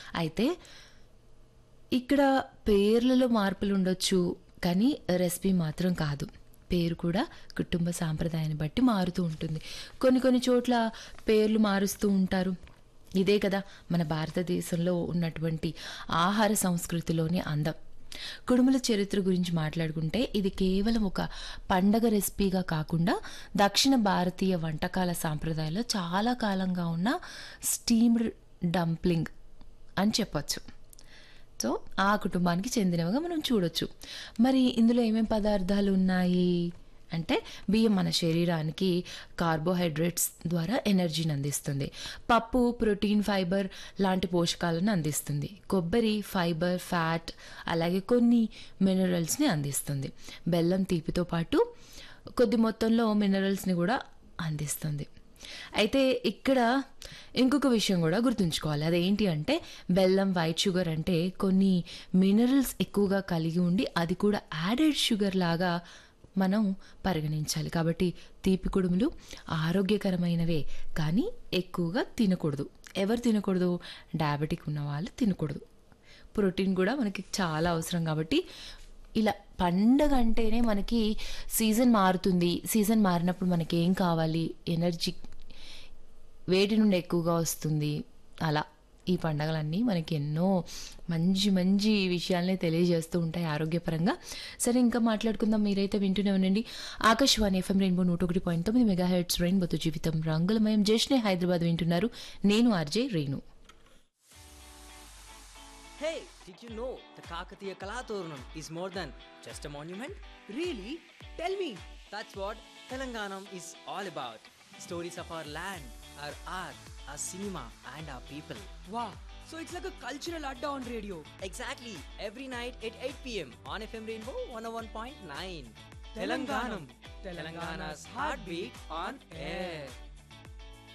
అయితే ఇక్కడ పేర్లలో మార్పులు ఉండొచ్చు కానీ రెసిపీ మాత్రం కాదు పేరు కూడా కుటుంబ సాంప్రదాయాన్ని బట్టి మారుతూ ఉంటుంది కొన్ని కొన్ని చోట్ల పేర్లు మారుస్తూ ఉంటారు ఇదే కదా మన భారతదేశంలో ఉన్నటువంటి ఆహార సంస్కృతిలోని అందం కుడుముల చరిత్ర గురించి మాట్లాడుకుంటే ఇది కేవలం ఒక పండగ రెసిపీగా కాకుండా దక్షిణ భారతీయ వంటకాల సాంప్రదాయాల్లో చాలా కాలంగా ఉన్న స్టీమ్డ్ డంప్లింగ్ అని చెప్పొచ్చు సో ఆ కుటుంబానికి చెందినవిగా మనం చూడొచ్చు మరి ఇందులో ఏమేం పదార్థాలు ఉన్నాయి అంటే బియ్యం మన శరీరానికి కార్బోహైడ్రేట్స్ ద్వారా ఎనర్జీని అందిస్తుంది పప్పు ప్రోటీన్ ఫైబర్ లాంటి పోషకాలను అందిస్తుంది కొబ్బరి ఫైబర్ ఫ్యాట్ అలాగే కొన్ని మినరల్స్ని అందిస్తుంది బెల్లం తీపితో పాటు కొద్ది మొత్తంలో మినరల్స్ని కూడా అందిస్తుంది అయితే ఇక్కడ ఇంకొక విషయం కూడా గుర్తుంచుకోవాలి అదేంటి అంటే బెల్లం వైట్ షుగర్ అంటే కొన్ని మినరల్స్ ఎక్కువగా కలిగి ఉండి అది కూడా యాడెడ్ షుగర్ లాగా మనం పరిగణించాలి కాబట్టి తీపి కుడుములు ఆరోగ్యకరమైనవే కానీ ఎక్కువగా తినకూడదు ఎవరు తినకూడదు డయాబెటిక్ ఉన్న వాళ్ళు తినకూడదు ప్రోటీన్ కూడా మనకి చాలా అవసరం కాబట్టి ఇలా పండగ అంటేనే మనకి సీజన్ మారుతుంది సీజన్ మారినప్పుడు మనకి ఏం కావాలి ఎనర్జీ వేడి నుండి ఎక్కువగా వస్తుంది అలా ఈ పండగలన్నీ మనకి ఎన్నో మంచి మంచి విషయాల్ని తెలియజేస్తూ ఉంటాయి ఆరోగ్యపరంగా సరే ఇంకా మాట్లాడుకుందాం మీరైతే వింటూనే ఉండండి ఆకాశవాణి ఎఫ్ఎం రెయిన్బో నూట ఒకటి పాయింట్ తొమ్మిది మెగా హెడ్స్ రెయిన్బోతో జీవితం రంగులమయం జేష్నే హైదరాబాద్ వింటున్నారు నేను RJ Renu Hey, did you know the Kakatiya Kalaturnam is more than just a monument? Really? Tell me. That's what Telanganam is all about. Stories of our land, our art, our cinema, and our people. Wow. So it's like a cultural adda on radio. Exactly, every night at 8 pm on FM Rainbow 101.9. Telanganam. Telangana's heartbeat on air.